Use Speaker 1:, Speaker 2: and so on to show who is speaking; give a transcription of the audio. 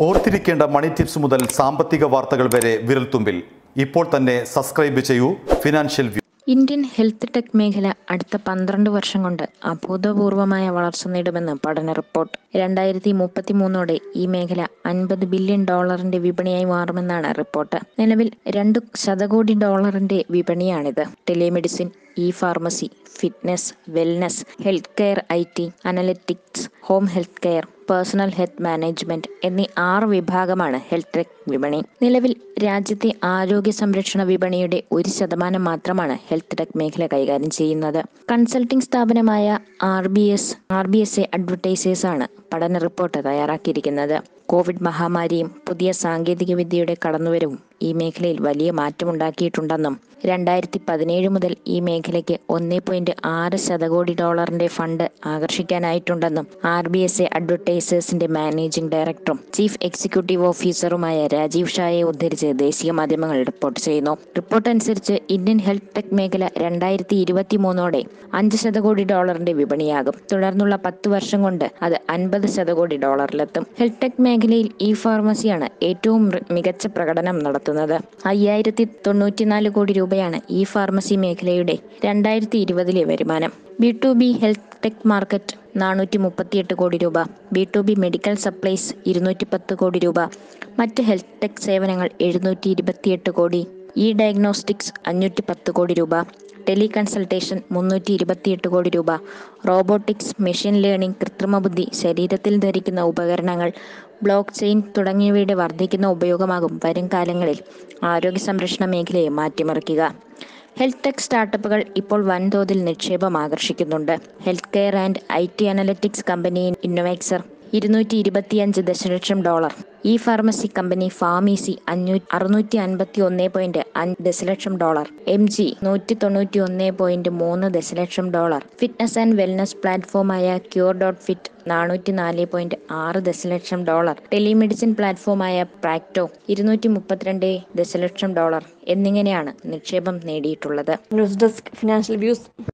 Speaker 1: ഓർത്തിരിക്കേണ്ട മണി ടിപ്സ് മുതൽ സാമ്പത്തിക വാർത്തകൾ വരെ വിരൽത്തുമ്പിൽ ഇപ്പോൾ തന്നെ സബ്സ്ക്രൈബ് ചെയ്യൂ financial view
Speaker 2: Indian health tech മേഖല അടുത്ത പന്ത്രണ്ട് വർഷം കൊണ്ട് അഭൂതപൂർവമായ വളർച്ച നേടുമെന്ന് പഠന റിപ്പോർട്ട് രണ്ടായിരത്തി മുപ്പത്തി മൂന്നോടെ ഈ മേഖല അൻപത് ബില്യൺ ഡോളറിന്റെ വിപണിയായി മാറുമെന്നാണ് റിപ്പോർട്ട് നിലവിൽ രണ്ട് ശതകോടി ഡോളറിന്റെ വിപണിയാണിത് telemedicine e pharmacy fitness wellness health care I T analytics home health care personal health management എന്നീ ആറ് വിഭാഗമാണ് ഹെൽത്ത് ടെക് വിപണി നിലവിൽ രാജ്യത്തെ ആരോഗ്യ സംരക്ഷണ വിപണിയുടെ ഒരു ശതമാനം മാത്രമാണ് ഹെൽത്ത് ടെക് മേഖല കൈകാര്യം ചെയ്യുന്നത് കൺസൾട്ടിംഗ് സ്ഥാപനമായ R B S R B S A advertisers ആണ് പഠന റിപ്പോർട്ട് തയ്യാറാക്കിയിരിക്കുന്നത് കോവിഡ് മഹാമാരിയും പുതിയ സാങ്കേതിക വിദ്യയുടെ കടന്നുവരവും ഈ മേഖലയിൽ വലിയ മാറ്റമുണ്ടാക്കിയിട്ടുണ്ടെന്നും രണ്ടായിരത്തി പതിനേഴ് മുതൽ ഈ മേഖലയ്ക്ക് ഒന്നേ പോയിന്റ് ആറ് ശതകോടി ഡോളറിന്റെ ഫണ്ട് ആകർഷിക്കാനായിട്ടുണ്ടെന്നും ആർ ബി എസ് എ അഡ്വർടൈസേഴ്സിന്റെ മാനേജിംഗ് ഡയറക്ടറും ചീഫ് എക്സിക്യൂട്ടീവ് ഓഫീസറുമായ രാജീവ് ഷായെ ഉദ്ധരിച്ച് ദേശീയ മാധ്യമങ്ങൾ റിപ്പോർട്ട് ചെയ്യുന്നു റിപ്പോർട്ട് അനുസരിച്ച് ഇന്ത്യൻ ഹെൽത്ത് ടെക് മേഖല രണ്ടായിരത്തി ഇരുപത്തി മൂന്നോടെ അഞ്ച് ശതകോടി ഡോളറിന്റെ വിപണിയാകും തുടർന്നുള്ള പത്ത് വർഷം കൊണ്ട് അത് അൻപത് ശതകോടി ഡോളറിലെത്തും ഹെൽത്ത് ടെക് മേഖലയിൽ ഇ ഫാർമസിയാണ് ഏറ്റവും മൃ- മികച്ച പ്രകടനം നടത്തുന്നത് അയ്യായിരത്തി തൊണ്ണൂറ്റിനാല് കോടി രൂപയാണ് ഇ ഫാർമസി മേഖലയുടെ രണ്ടായിരത്തി ഇരുപതിലെ വരുമാനം B to B health tech market നാനൂറ്റി മുപ്പത്തിയെട്ട് കോടി രൂപ B to B medical supplies ഇരുന്നൂറ്റി പത്ത് കോടി രൂപ മറ്റ് ഹെൽത്ത് ടെക് സേവനങ്ങൾ എഴുന്നൂറ്റി ഇരുപത്തിയെട്ട് കോടി ഇ ഡയഗ്നോസ്റ്റിക്സ് അഞ്ഞൂറ്റി പത്ത് കോടി രൂപ ടെലി കൺസൾട്ടേഷൻ മുന്നൂറ്റി ഇരുപത്തിയെട്ട് കോടി രൂപ റോബോട്ടിക്സ് മെഷീൻ ലേണിംഗ് കൃത്രിമബുദ്ധി ശരീരത്തിൽ ധരിക്കുന്ന ഉപകരണങ്ങൾ ബ്ലോക്ക് ചെയിൻ തുടങ്ങിയവയുടെ വർദ്ധിക്കുന്ന ഉപയോഗമാകും വരും കാലങ്ങളിൽ ആരോഗ്യ സംരക്ഷണ മേഖലയെ മാറ്റിമറിക്കുക ഹെൽത്ത് ടെക് സ്റ്റാർട്ടപ്പുകൾ ഇപ്പോൾ വൻതോതിൽ നിക്ഷേപം ആകർഷിക്കുന്നുണ്ട് health care and I T analytics company Innovaccer ഇരുന്നൂറ്റി ഇരുപത്തിയഞ്ച് ദശലക്ഷം dollar e pharmacy company PharmEasy അഞ്ഞൂ അറുന്നൂറ്റി അൻപത്തി ഒന്ന് പോയിന്റ് അഞ്ച് ദശലക്ഷം ഡോളർ എം ജി നൂറ്റി തൊണ്ണൂറ്റി ഒന്ന് പോയിന്റ് മൂന്ന് ദശലക്ഷം ഡോളർ ഫിറ്റ്നസ് ആൻഡ് വെൽനസ് പ്ലാറ്റ്ഫോമായ ക്യൂർ ഡോട്ട് ഫിറ്റ് നാനൂറ്റി നാല് പോയിന്റ് ആറ് ദശലക്ഷം ഡോളർ ടെലിമെഡിസിൻ പ്ലാറ്റ്ഫോമായ പ്രാക്ടോ ഇരുന്നൂറ്റി മുപ്പത്തിരണ്ട് ദശലക്ഷം ഡോളർ എന്നിങ്ങനെയാണ് നിക്ഷേപം നേടിയിട്ടുള്ളത്
Speaker 3: ന്യൂസ് ഡെസ്ക് ഫിനാൻഷ്യൽ വ്യൂസ്